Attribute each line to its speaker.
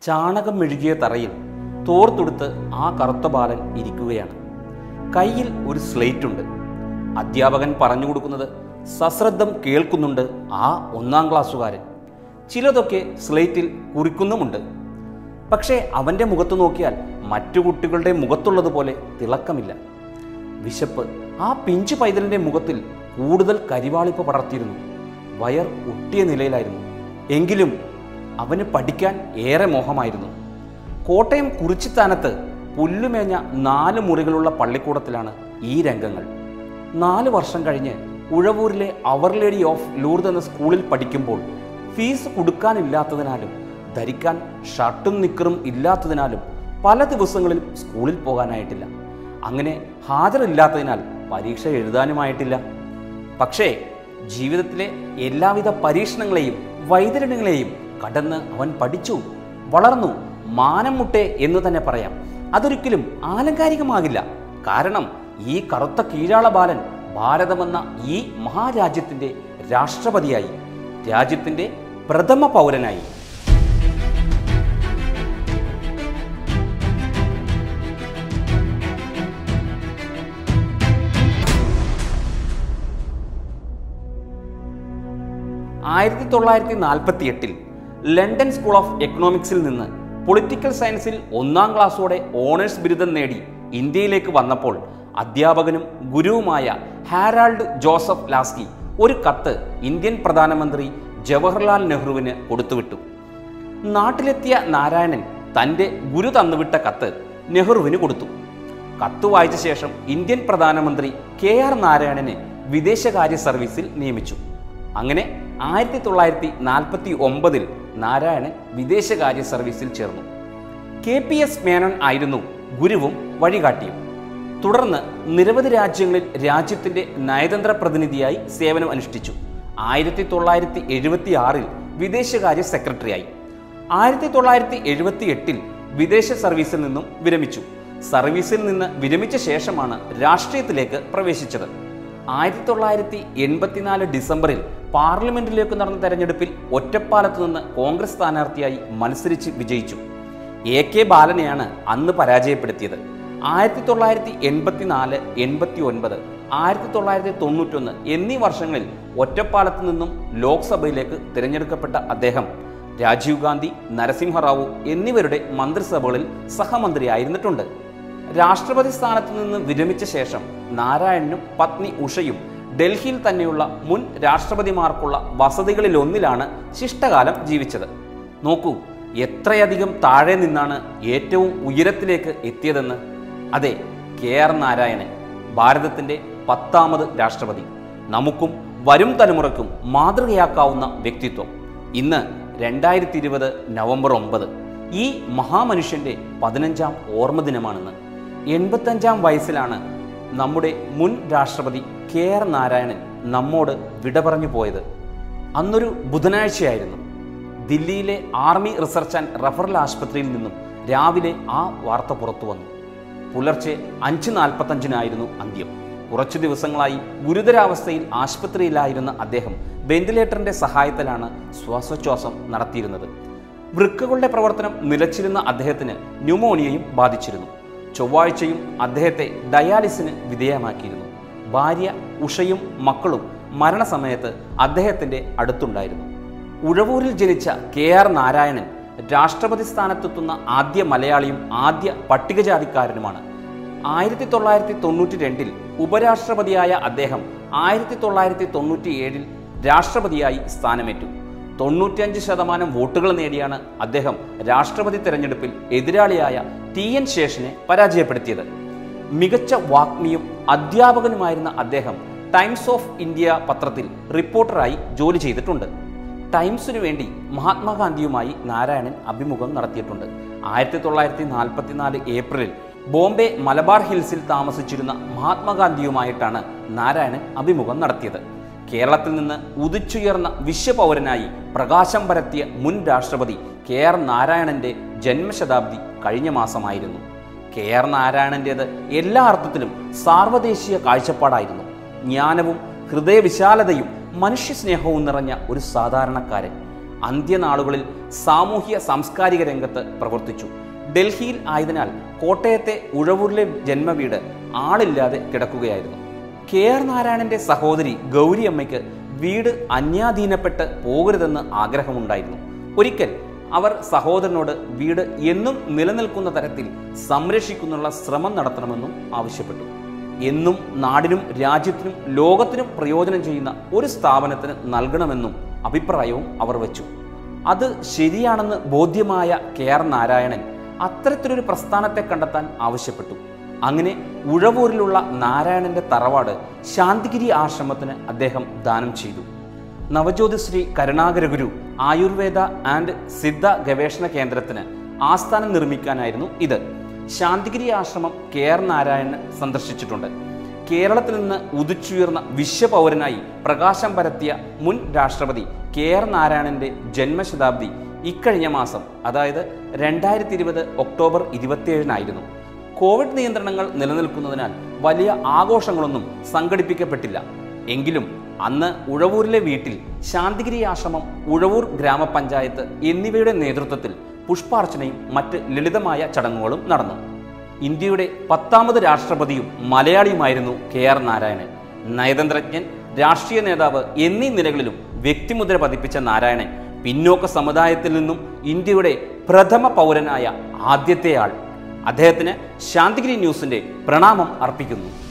Speaker 1: ചാണകം മെഴുകിയ തറയിൽ തോർത്തെടുത്ത് ആ കറുത്ത ബാലൻ ഇരിക്കുകയാണ് കയ്യിൽ ഒരു സ്ലേറ്റ് ഉണ്ട് അധ്യാപകൻ പറഞ്ഞു കൊടുക്കുന്നത് സശ്രദ്ധം കേൾക്കുന്നുണ്ട് ആ ഒന്നാം ക്ലാസ്സുകാരൻ ചിലതൊക്കെ സ്ലേറ്റിൽ കുറിക്കുന്നുമുണ്ട് പക്ഷേ അവൻ്റെ മുഖത്ത് നോക്കിയാൽ മറ്റു കുട്ടികളുടെ മുഖത്തുള്ളതുപോലെ തിളക്കമില്ല വിശപ്പ് ആ പിഞ്ചു പൈതലിൻ്റെ മുഖത്തിൽ കൂടുതൽ കരിവാളിപ്പ് പടർത്തിയിരുന്നു വയർ ഒട്ടിയ നിലയിലായിരുന്നു എങ്കിലും അവന് പഠിക്കാൻ ഏറെ മോഹമായിരുന്നു കോട്ടയം കുറിച്ചിത്താനത്ത് പുല്ലുമേഞ്ഞ നാല് മുറികളുള്ള പള്ളിക്കൂടത്തിലാണ് ഈ രംഗങ്ങൾ നാല് വർഷം കഴിഞ്ഞ് ഉഴവൂരിലെ അവർ ലേഡി ഓഫ് ലൂർദ് എന്ന സ്കൂളിൽ പഠിക്കുമ്പോൾ ഫീസ് കൊടുക്കാനില്ലാത്തതിനാലും ധരിക്കാൻ ഷർട്ടും നിക്കറും ഇല്ലാത്തതിനാലും പല ദിവസങ്ങളിലും സ്കൂളിൽ പോകാനായിട്ടില്ല അങ്ങനെ ഹാജരില്ലാത്തതിനാൽ പരീക്ഷ എഴുതാനുമായിട്ടില്ല പക്ഷേ ജീവിതത്തിലെ എല്ലാവിധ പരീക്ഷണങ്ങളെയും വൈതരണികളെയും കടന്ന് അവൻ പഠിച്ചു വളർന്നു മാനം മുട്ടെ എന്ന് തന്നെ പറയാം അതൊരിക്കലും ആലങ്കാരികമാകില്ല കാരണം ഈ കറുത്ത കീഴാള ബാലൻ ഭാരതമെന്ന ഈ മഹാരാജ്യത്തിൻ്റെ രാഷ്ട്രപതിയായി രാജ്യത്തിൻ്റെ പ്രഥമ പൗരനായി ആയിരത്തി തൊള്ളായിരത്തി നാൽപ്പത്തി എട്ടിൽ ലണ്ടൻ സ്കൂൾ ഓഫ് എക്കണോമിക്സിൽ നിന്ന് പൊളിറ്റിക്കൽ സയൻസിൽ ഒന്നാം ക്ലാസ്സോടെ ഓണേഴ്സ് ബിരുദം നേടി ഇന്ത്യയിലേക്ക് വന്നപ്പോൾ അധ്യാപകനും ഗുരുവുമായ ഹാരാൾഡ് ജോസഫ് ലാസ്കി ഒരു കത്ത് ഇന്ത്യൻ പ്രധാനമന്ത്രി ജവഹർലാൽ നെഹ്റുവിന് കൊടുത്തുവിട്ടു നാട്ടിലെത്തിയ നാരായണൻ തൻ്റെ ഗുരു തന്നുവിട്ട കത്ത് നെഹ്റുവിന് കൊടുത്തു കത്ത് വായിച്ച ശേഷം ഇന്ത്യൻ പ്രധാനമന്ത്രി കെ ആർ നാരായണനെ വിദേശകാര്യ സർവീസിൽ നിയമിച്ചു അങ്ങനെ ആയിരത്തി തൊള്ളായിരത്തി നാൽപ്പത്തി ഒമ്പതിൽ നാരായണൻ വിദേശകാര്യ സർവീസിൽ ചേർന്നു കെ പി എസ് മേനോൻ ആയിരുന്നു ഗുരുവും വഴികാട്ടിയും തുടർന്ന് നിരവധി രാജ്യങ്ങളിൽ രാജ്യത്തിന്റെ നയതന്ത്ര പ്രതിനിധിയായി സേവനം അനുഷ്ഠിച്ചു ആയിരത്തി തൊള്ളായിരത്തി എഴുപത്തി ആറിൽ വിദേശകാര്യ സെക്രട്ടറിയായി ആയിരത്തി തൊള്ളായിരത്തി എഴുപത്തി എട്ടിൽ വിദേശ സർവീസിൽ നിന്നും വിരമിച്ചു സർവീസിൽ നിന്ന് വിരമിച്ച ശേഷമാണ് രാഷ്ട്രീയത്തിലേക്ക് പ്രവേശിച്ചത് ആയിരത്തി തൊള്ളായിരത്തി എൺപത്തിനാല് ഡിസംബറിൽ പാർലമെന്റിലേക്ക് നടന്ന തെരഞ്ഞെടുപ്പിൽ ഒറ്റപ്പാലത്ത് നിന്ന് കോൺഗ്രസ് സ്ഥാനാർത്ഥിയായി മത്സരിച്ച് വിജയിച്ചു എ കെ ബാലനെയാണ് അന്ന് പരാജയപ്പെടുത്തിയത് ആയിരത്തി തൊള്ളായിരത്തി എൺപത്തിനാല് എൺപത്തി ഒൻപത് ആയിരത്തി തൊള്ളായിരത്തി തൊണ്ണൂറ്റൊന്ന് എന്നീ വർഷങ്ങളിൽ ഒറ്റപ്പാലത്ത് നിന്നും ലോക്സഭയിലേക്ക് തിരഞ്ഞെടുക്കപ്പെട്ട അദ്ദേഹം രാജീവ് ഗാന്ധി നരസിംഹറാവു എന്നിവരുടെ മന്ത്രിസഭകളിൽ സഹമന്ത്രിയായിരുന്നിട്ടുണ്ട് രാഷ്ട്രപതി സ്ഥാനത്ത് നിന്ന് വിരമിച്ച ശേഷം നാരായണനും പത്നി ഉഷയും ഡൽഹിയിൽ തന്നെയുള്ള മുൻ രാഷ്ട്രപതിമാർക്കുള്ള വസതികളിലൊന്നിലാണ് ശിഷ്ടകാലം ജീവിച്ചത് നോക്കൂ എത്രയധികം താഴെ നിന്നാണ് ഏറ്റവും ഉയരത്തിലേക്ക് എത്തിയതെന്ന് അതെ കെ ആർ നാരായണൻ ഭാരതത്തിൻ്റെ പത്താമത് രാഷ്ട്രപതി നമുക്കും വരും തലമുറയ്ക്കും മാതൃകയാക്കാവുന്ന വ്യക്തിത്വം ഇന്ന് രണ്ടായിരത്തി ഇരുപത് നവംബർ ഒമ്പത് ഈ മഹാമനുഷ്യന്റെ പതിനഞ്ചാം ഓർമ്മ ദിനമാണെന്ന് എൺപത്തഞ്ചാം വയസ്സിലാണ് നമ്മുടെ മുൻ രാഷ്ട്രപതി കെ ആർ നാരായണൻ നമ്മോട് വിട പറഞ്ഞു പോയത് അന്നൊരു ബുധനാഴ്ചയായിരുന്നു ദില്ലിയിലെ ആർമി റിസർച്ച് ആൻഡ് റഫറൽ ആശുപത്രിയിൽ നിന്നും രാവിലെ ആ വാർത്ത പുറത്തു വന്നു പുലർച്ചെ അഞ്ച് നാൽപ്പത്തഞ്ചിനായിരുന്നു അന്ത്യം കുറച്ചു ദിവസങ്ങളായി ഗുരുതരാവസ്ഥയിൽ ആശുപത്രിയിലായിരുന്ന അദ്ദേഹം വെന്റിലേറ്ററിന്റെ സഹായത്തിലാണ് ശ്വാസോച്ഛ്വാസം നടത്തിയിരുന്നത് വൃക്കകളുടെ പ്രവർത്തനം നിലച്ചിരുന്ന അദ്ദേഹത്തിന് ന്യൂമോണിയയും ബാധിച്ചിരുന്നു ചൊവ്വാഴ്ചയും അദ്ദേഹത്തെ ഡയാലിസിന് വിധേയമാക്കിയിരുന്നു ഭാര്യ ഉഷയും മക്കളും മരണസമയത്ത് അദ്ദേഹത്തിന്റെ അടുത്തുണ്ടായിരുന്നു ഉഴവൂരിൽ ജനിച്ച കെ ആർ നാരായണൻ രാഷ്ട്രപതി സ്ഥാനത്തെത്തുന്ന ആദ്യ മലയാളിയും ആദ്യ പട്ടികജാതിക്കാരനുമാണ് ആയിരത്തി തൊള്ളായിരത്തി തൊണ്ണൂറ്റി രണ്ടിൽ ഉപരാഷ്ട്രപതിയായ അദ്ദേഹം ആയിരത്തി തൊള്ളായിരത്തി തൊണ്ണൂറ്റി ഏഴിൽ രാഷ്ട്രപതിയായി സ്ഥാനമേറ്റു തൊണ്ണൂറ്റിയഞ്ച് ശതമാനം വോട്ടുകൾ നേടിയാണ് അദ്ദേഹം രാഷ്ട്രപതി തെരഞ്ഞെടുപ്പിൽ എതിരാളിയായ ടി എൻ ശേഷനെ പരാജയപ്പെടുത്തിയത് മികച്ച വാഗ്മിയും അധ്യാപകനുമായിരുന്ന അദ്ദേഹം ടൈംസ് ഓഫ് ഇന്ത്യ പത്രത്തിൽ റിപ്പോർട്ടറായി ജോലി ചെയ്തിട്ടുണ്ട് ടൈംസിനു വേണ്ടി മഹാത്മാഗാന്ധിയുമായി നാരായണൻ അഭിമുഖം നടത്തിയിട്ടുണ്ട് ആയിരത്തി തൊള്ളായിരത്തി നാൽപ്പത്തിനാല് ഏപ്രിലിൽ ബോംബെ മലബാർ ഹിൽസിൽ താമസിച്ചിരുന്ന മഹാത്മാഗാന്ധിയുമായിട്ടാണ് നാരായണൻ അഭിമുഖം നടത്തിയത് കേരളത്തിൽ നിന്ന് ഉദിച്ചുയർന്ന വിശ്വപൗരനായി പ്രകാശം പരത്തിയ മുൻ രാഷ്ട്രപതി കെ ആർ നാരായണന്റെ ജന്മശതാബ്ദി കഴിഞ്ഞ മാസമായിരുന്നു കെ ആർ നാരായണൻ്റേത് എല്ലാ അർത്ഥത്തിലും സാർവദേശീയ കാഴ്ചപ്പാടായിരുന്നു ജ്ഞാനവും ഹൃദയവിശാലതയും മനുഷ്യസ്നേഹവും നിറഞ്ഞ ഒരു സാധാരണക്കാരൻ അന്ത്യനാളുകളിൽ സാമൂഹ്യ സാംസ്കാരിക രംഗത്ത് പ്രവർത്തിച്ചു ഡൽഹിയിൽ ആയതിനാൽ കോട്ടയത്തെ ഉഴവൂരിലെ ജന്മവീട് ആളില്ലാതെ കിടക്കുകയായിരുന്നു കെ ആർ നാരായണന്റെ സഹോദരി ഗൗരിയമ്മയ്ക്ക് വീട് അന്യാധീനപ്പെട്ട് പോകരുതെന്ന് ആഗ്രഹമുണ്ടായിരുന്നു ഒരിക്കൽ അവർ സഹോദരനോട് വീട് എന്നും നിലനിൽക്കുന്ന തരത്തിൽ സംരക്ഷിക്കുന്നുള്ള ശ്രമം നടത്തണമെന്നും ആവശ്യപ്പെട്ടു എന്നും നാടിനും രാജ്യത്തിനും ലോകത്തിനും പ്രയോജനം ചെയ്യുന്ന ഒരു സ്ഥാപനത്തിന് നൽകണമെന്നും അഭിപ്രായവും അവർ വെച്ചു അത് ശരിയാണെന്ന് ബോധ്യമായ കെ ആർ നാരായണൻ അത്തരത്തിലൊരു പ്രസ്ഥാനത്തെ കണ്ടെത്താൻ ആവശ്യപ്പെട്ടു അങ്ങനെ ഉഴവൂരിലുള്ള നാരായണന്റെ തറവാട് ശാന്തിഗിരി ആശ്രമത്തിന് അദ്ദേഹം ദാനം ചെയ്തു നവജ്യോതിശ്രീ കരുണാകരഗുരു ആയുർവേദ ആൻഡ് സിദ്ധ ഗവേഷണ കേന്ദ്രത്തിന് ആസ്ഥാനം നിർമ്മിക്കാനായിരുന്നു ഇത് ശാന്തിഗിരി ആശ്രമം കെ ആർ നാരായണൻ സന്ദർശിച്ചിട്ടുണ്ട് കേരളത്തിൽ നിന്ന് ഉദിച്ചുയർന്ന വിശ്വപൗരനായി പ്രകാശം പരത്തിയ മുൻ രാഷ്ട്രപതി കെ ആർ നാരായണന്റെ ജന്മശതാബ്ദി ഇക്കഴിഞ്ഞ മാസം അതായത് രണ്ടായിരത്തി ഇരുപത് ഒക്ടോബർ ഇരുപത്തിയേഴിനായിരുന്നു കോവിഡ് നിയന്ത്രണങ്ങൾ നിലനിൽക്കുന്നതിനാൽ വലിയ ആഘോഷങ്ങളൊന്നും സംഘടിപ്പിക്കപ്പെട്ടില്ല എങ്കിലും അന്ന് ഉഴവൂരിലെ വീട്ടിൽ ശാന്തിഗിരി ആശ്രമം ഉഴവൂർ ഗ്രാമപഞ്ചായത്ത് എന്നിവയുടെ നേതൃത്വത്തിൽ പുഷ്പാർച്ചനയും മറ്റ് ലളിതമായ ചടങ്ങുകളും നടന്നു ഇന്ത്യയുടെ പത്താമത് രാഷ്ട്രപതിയും മലയാളിയുമായിരുന്നു കെ ആർ നാരായണൻ നയതന്ത്രജ്ഞൻ രാഷ്ട്രീയ നേതാവ് എന്നീ നിലകളിലും വ്യക്തിമുദ്ര പതിപ്പിച്ച നാരായണൻ പിന്നോക്ക സമുദായത്തിൽ നിന്നും ഇന്ത്യയുടെ പ്രഥമ പൗരനായ ആദ്യത്തെ ആൾ അദ്ദേഹത്തിന് ശാന്തിഗിരി ന്യൂസിന്റെ പ്രണാമം അർപ്പിക്കുന്നു